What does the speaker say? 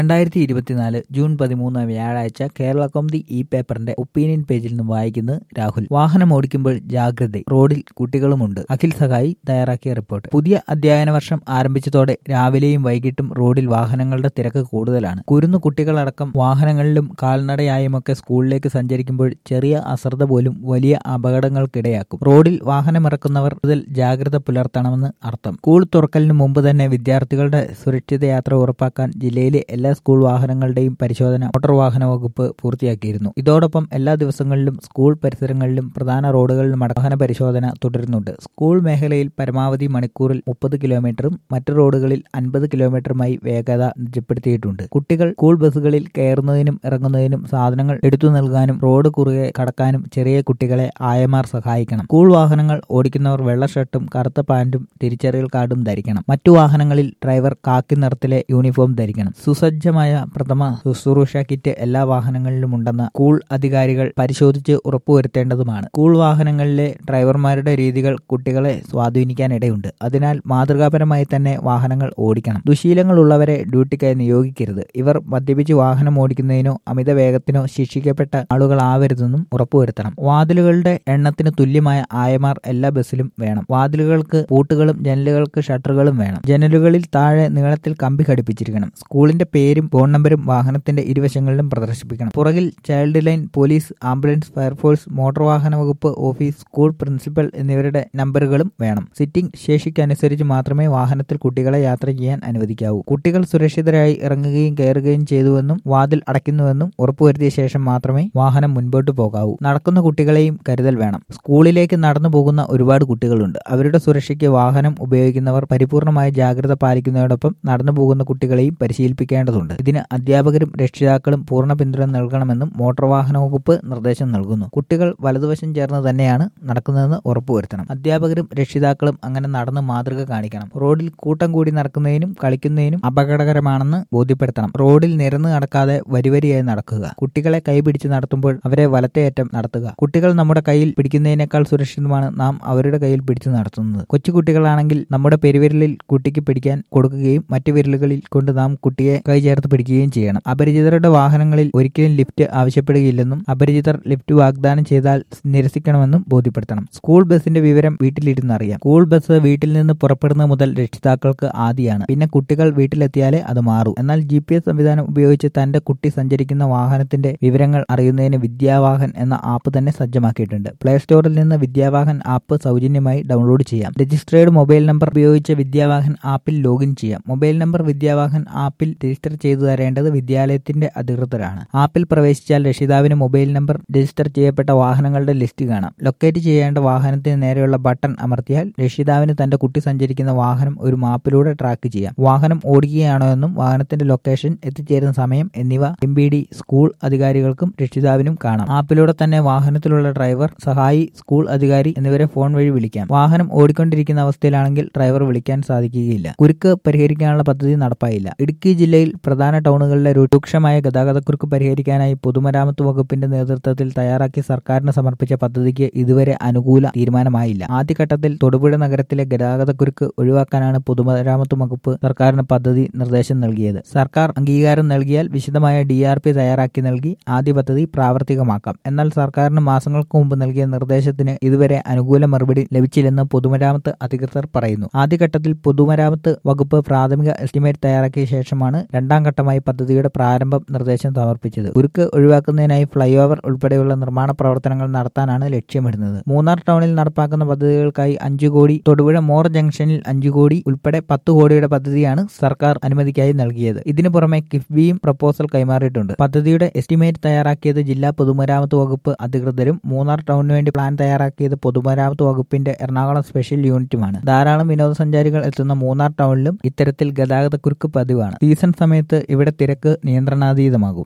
രണ്ടായിരത്തി ഇരുപത്തിനാല് ജൂൺ പതിമൂന്ന് വ്യാഴാഴ്ച കേരള കോമതി ഇ പേപ്പറിന്റെ ഒപ്പീനിയൻ പേജിൽ നിന്ന് വായിക്കുന്നത് രാഹുൽ വാഹനം ഓടിക്കുമ്പോൾ ജാഗ്രത റോഡിൽ കുട്ടികളുമുണ്ട് അഖിൽ സഹായി തയ്യാറാക്കിയ റിപ്പോർട്ട് പുതിയ അധ്യയന വർഷം ആരംഭിച്ചതോടെ രാവിലെയും വൈകിട്ടും റോഡിൽ വാഹനങ്ങളുടെ തിരക്ക് കൂടുതലാണ് കുരുന്നു കുട്ടികളടക്കം വാഹനങ്ങളിലും കാൽനടയായുമൊക്കെ സ്കൂളിലേക്ക് സഞ്ചരിക്കുമ്പോൾ ചെറിയ അശ്രദ്ധ പോലും വലിയ അപകടങ്ങൾക്കിടയാക്കും റോഡിൽ വാഹനമിറക്കുന്നവർ കൂടുതൽ ജാഗ്രത പുലർത്തണമെന്ന് അർത്ഥം സ്കൂൾ തുറക്കലിന് മുമ്പ് തന്നെ വിദ്യാർത്ഥികളുടെ സുരക്ഷിത യാത്ര ഉറപ്പാക്കാൻ ജില്ലയിലെ എല്ലാ സ്കൂൾ വാഹനങ്ങളുടെയും പരിശോധന മോട്ടോർ വാഹന വകുപ്പ് പൂർത്തിയാക്കിയിരുന്നു ഇതോടൊപ്പം എല്ലാ ദിവസങ്ങളിലും സ്കൂൾ പരിസരങ്ങളിലും പ്രധാന റോഡുകളിലും വാഹന പരിശോധന തുടരുന്നുണ്ട് സ്കൂൾ മേഖലയിൽ പരമാവധി മണിക്കൂറിൽ മുപ്പത് കിലോമീറ്ററും മറ്റു റോഡുകളിൽ അൻപത് കിലോമീറ്ററുമായി വേഗത നിജപ്പെടുത്തിയിട്ടുണ്ട് കുട്ടികൾ സ്കൂൾ ബസ്സുകളിൽ കയറുന്നതിനും ഇറങ്ങുന്നതിനും സാധനങ്ങൾ എടുത്തു നൽകാനും റോഡ് കുറുകെ കടക്കാനും ചെറിയ കുട്ടികളെ ആയമാർ സഹായിക്കണം സ്കൂൾ വാഹനങ്ങൾ ഓടിക്കുന്നവർ വെള്ള ഷർട്ടും കറുത്ത പാന്റും തിരിച്ചറിയൽ കാർഡും ധരിക്കണം മറ്റു വാഹനങ്ങളിൽ ഡ്രൈവർ കാക്കി നിറത്തിലെ യൂണിഫോം ധരിക്കണം സുസജ്ജമായ പ്രഥമ ശുശ്രൂഷ കിറ്റ് എല്ലാ വാഹനങ്ങളിലും ഉണ്ടെന്ന് സ്കൂൾ അധികാരികൾ പരിശോധിച്ച് ഉറപ്പുവരുത്തേണ്ടതുമാണ് സ്കൂൾ വാഹനങ്ങളിലെ ഡ്രൈവർമാരുടെ രീതികൾ കുട്ടികളെ സ്വാധീനിക്കാനിടയുണ്ട് അതിനാൽ മാതൃകാപരമായി തന്നെ വാഹനങ്ങൾ ഓടിക്കണം ദുശീലങ്ങളുള്ളവരെ ഡ്യൂട്ടിക്കായി നിയോഗിക്കരുത് ഇവർ മദ്യപിച്ച് വാഹനം ഓടിക്കുന്നതിനോ അമിത വേഗത്തിനോ ശിക്ഷിക്കപ്പെട്ട ആളുകളാവരുതെന്നും ഉറപ്പുവരുത്തണം വാതിലുകളുടെ എണ്ണത്തിന് തുല്യമായ ആയമാർ എല്ലാ ബസ്സിലും വേണം വാതിലുകൾക്ക് പൂട്ടുകളും ജനലുകൾക്ക് ഷട്ടറുകളും വേണം ജനലുകളിൽ താഴെ നീളത്തിൽ കമ്പി ഘടിപ്പിച്ചിരിക്കണം സ്കൂളിന്റെ പേരും ഫോൺ നമ്പരും വാഹനത്തിന്റെ ഇരുവശങ്ങളിലും പ്രദർശിപ്പിക്കണം പുറകിൽ child line police ambulance fire force motor വാഹന വകുപ്പ് ഓഫീസ് സ്കൂൾ പ്രിൻസിപ്പൽ എന്നിവരുടെ നമ്പറുകളും വേണം സിറ്റിംഗ് ശേഷിക്കനുസരിച്ച് മാത്രമേ വാഹനത്തിൽ കുട്ടികളെ യാത്ര ചെയ്യാൻ അനുവദിക്കാവൂ കുട്ടികൾ സുരക്ഷിതരായി ഇറങ്ങുകയും കയറുകയും ചെയ്തുവെന്നും വാതിൽ അടയ്ക്കുന്നുവെന്നും ഉറപ്പുവരുത്തിയ ശേഷം മാത്രമേ വാഹനം മുൻപോട്ട് പോകാവൂ നടക്കുന്ന കുട്ടികളെയും കരുതൽ വേണം സ്കൂളിലേക്ക് നടന്നു പോകുന്ന ഒരുപാട് കുട്ടികളുണ്ട് അവരുടെ സുരക്ഷയ്ക്ക് വാഹനം ഉപയോഗിക്കുന്നവർ പരിപൂർണമായ ജാഗ്രത പാലിക്കുന്നതോടൊപ്പം നടന്നു പോകുന്ന കുട്ടികളെയും പരിശീലിപ്പിക്കേണ്ടതുണ്ട് ഇതിന് അധ്യാപകരും രക്ഷിതാക്കളും പൂർണ്ണ പിന്തുണ നൽകണമെന്നും മോട്ടോർ വാഹന വകുപ്പ് നിർദ്ദേശം നൽകുന്നു കുട്ടികൾ വലതുവശം ചേർന്ന് തന്നെയാണ് നടക്കുന്നതെന്ന് ഉറപ്പുവരുത്തണം അധ്യാപകരും രക്ഷിതാക്കളും അങ്ങനെ നടന്ന് മാതൃക കാണിക്കണം റോഡിൽ കൂട്ടം കൂടി നടക്കുന്നതിനും കളിക്കുന്നതിനും അപകടകരമാണെന്ന് ബോധ്യപ്പെടുത്തണം റോഡിൽ നിരന്ന് നടക്കാതെ വരിവരിയായി നടക്കുക കുട്ടികളെ കൈപിടിച്ച് നടത്തുമ്പോൾ അവരെ വലത്തേയറ്റം നടത്തുക കുട്ടികൾ നമ്മുടെ കയ്യിൽ പിടിക്കുന്നതിനേക്കാൾ സുരക്ഷിതമാണ് നാം അവരുടെ കയ്യിൽ പിടിച്ചു നടത്തുന്നത് കൊച്ചുകുട്ടികളാണെങ്കിൽ നമ്മുടെ പെരുവിരലിൽ കുട്ടിക്ക് പിടിക്കാൻ കൊടുക്കുകയും മറ്റു വിരലുകളിൽ കൊണ്ട് നാം കുട്ടിയെ കൈ ചേർത്ത് പിടിക്കുകയും ചെയ്യണം അപരിചിതരുടെ വാഹനങ്ങളിൽ ഒരിക്കലും ലിഫ്റ്റ് ആവശ്യപ്പെടുകയില്ലെന്നും അപരിചിതർ ലിഫ്റ്റ് വാഗ്ദാനം ചെയ്താൽ നിരസിക്കണമെന്നും ബോധ്യപ്പെടുത്തണം സ്കൂൾ ബസിന്റെ വിവരം വീട്ടിലിരുന്ന് അറിയാം സ്കൂൾ ബസ് വീട്ടിൽ നിന്ന് പുറപ്പെടുന്നത് മുതൽ രക്ഷിതാക്കൾക്ക് ആദിയാണ് പിന്നെ കുട്ടികൾ വീട്ടിലെത്തിയാലേ അത് മാറൂ എന്നാൽ ജി പി എസ് സംവിധാനം ഉപയോഗിച്ച് തന്റെ കുട്ടി സഞ്ചരിക്കുന്ന വാഹനത്തിന്റെ വിവരങ്ങൾ അറിയുന്നതിന് വിദ്യാവാഹൻ എന്ന ആപ്പ് തന്നെ സജ്ജമാക്കിയിട്ടുണ്ട് പ്ലേ സ്റ്റോറിൽ നിന്ന് വിദ്യാവാഹൻ ആപ്പ് സൗജന്യമായി ഡൗൺലോഡ് ചെയ്യാം രജിസ്ട്രേഡ് മൊബൈൽ നമ്പർ ഉപയോഗിച്ച് വിദ്യാവാഹൻ ആപ്പിൽ ലോഗിൻ ചെയ്യാം മൊബൈൽ നമ്പർ വിദ്യാവാഹൻ ആപ്പിൽ രജിസ്റ്റർ ചെയ്തു തരേണ്ടത് വിദ്യാലയത്തിന്റെ അധികൃതരാണ് ആപ്പിൽ പ്രവേശിച്ചാൽ രക്ഷിതാവിന് മൊബൈൽ നമ്പർ രജിസ്റ്റർ ചെയ്യപ്പെട്ട വാഹനങ്ങളുടെ ലിസ്റ്റ് കാണാം ലൊക്കേറ്റ് ചെയ്യേണ്ട വാഹനത്തിന് നേരെയുള്ള ബട്ടൺ അമർത്തിയാൽ രക്ഷിതാവിന് തന്റെ കുട്ടി സഞ്ചരിക്കുന്ന വാഹനം ഒരു മാപ്പിലൂടെ ട്രാക്ക് ചെയ്യാം വാഹനം ഓടിക്കുകയാണോ എന്നും വാഹനത്തിന്റെ ലൊക്കേഷൻ എത്തിച്ചേരുന്ന സമയം എന്നിവ എം ബി ഡി സ്കൂൾ അധികാരികൾക്കും രക്ഷിതാവിനും കാണാം ആപ്പിലൂടെ തന്നെ വാഹനത്തിലുള്ള ഡ്രൈവർ സഹായി സ്കൂൾ അധികാരി എന്നിവരെ ഫോൺ വഴി വിളിക്കാം വാഹനം ഓടിക്കൊണ്ടിരിക്കുന്ന അവസ്ഥയിലാണെങ്കിൽ ഡ്രൈവർ വിളിക്കാൻ സാധിക്കുകയില്ല കുരുക്ക് പരിഹരിക്കാനുള്ള പദ്ധതി നടപ്പായില്ല ഇടുക്കി ജില്ലയിൽ പ്രധാന ടൗണുകളിലെ രൂക്ഷമായ ഗതാഗതക്കുരുക്ക് പരിഹരിക്കാനായി പൊതുമരാമത്ത് വകുപ്പിന്റെ നേതൃത്വത്തിൽ തയ്യാറാക്കി സർക്കാരിന് സമർപ്പിച്ച പദ്ധതിക്ക് ഇതുവരെ അനുകൂല തീരുമാനമായില്ല ആദ്യഘട്ടത്തിൽ തൊടുപുഴ നഗരത്തിലെ ഗതാഗതക്കുരുക്ക് ഒഴിവാക്കാനാണ് പൊതുമരാമത്ത് വകുപ്പ് സർക്കാരിന് പദ്ധതി നിർദ്ദേശം നൽകിയത് സർക്കാർ അംഗീകാരം നൽകിയാൽ വിശദമായ ഡി ആർ പി തയ്യാറാക്കി നൽകി ആദ്യ പദ്ധതി പ്രാവർത്തികമാക്കാം എന്നാൽ സർക്കാരിന് മാസങ്ങൾക്ക് മുമ്പ് നൽകിയ നിർദ്ദേശത്തിന് ഇതുവരെ അനുകൂല മറുപടി ലഭിച്ചില്ലെന്ന് പൊതുമരാമത്ത് അധികൃതർ പറയുന്നു ആദ്യഘട്ടത്തിൽ പൊതുമരാമത്ത് വകുപ്പ് പ്രാഥമിക എസ്റ്റിമേറ്റ് തയ്യാറാക്കിയ ശേഷമാണ് രണ്ടാം ഘട്ടമായി പദ്ധതിയുടെ പ്രാരംഭം നിർദ്ദേശം സമർപ്പിച്ചത് ഉരുക്ക് ഒഴിവാക്കുന്നതിനായി ഫ്ലൈ ഓവർ ഉൾപ്പെടെയുള്ള നിർമ്മാണ പ്രവർത്തനങ്ങൾ നടത്താനാണ് ലക്ഷ്യമിടുന്നത് മൂന്നാർ ടൗണിൽ നടപ്പാക്കുന്ന പദ്ധതികൾക്കായി അഞ്ചു കോടി തൊടുപുഴ മോർ ജംഗ്ഷനിൽ അഞ്ചു കോടി ഉൾപ്പെടെ പത്ത് കോടിയുടെ പദ്ധതിയാണ് സർക്കാർ അനുമതിക്കായി നൽകിയത് ഇതിനു പുറമെ കിഫ്ബിയും പ്രപ്പോസൽ കൈമാറിയിട്ടുണ്ട് പദ്ധതിയുടെ എസ്റ്റിമേറ്റ് തയ്യാറാക്കിയത് ജില്ലാ പൊതുമരാമത്ത് വകുപ്പ് അധികൃതരും മൂന്നാർ ടൗണിന് വേണ്ടി പ്ലാൻ തയ്യാറാക്കിയത് പൊതുമരാമത്ത് വകുപ്പിന്റെ എറണാകുളം സ്പെഷ്യൽ യൂണിറ്റുമാണ് ധാരാളം വിനോദസഞ്ചാരികൾ എത്തുന്ന മൂന്നാർ ടൗണിലും ഇത്തരത്തിൽ ഗതാഗതക്കുരുക്ക് പതിവാണ് സീസൺ സമയത്ത് ഇവിടെ തിരക്ക് നിയന്ത്രണാതീതമാകും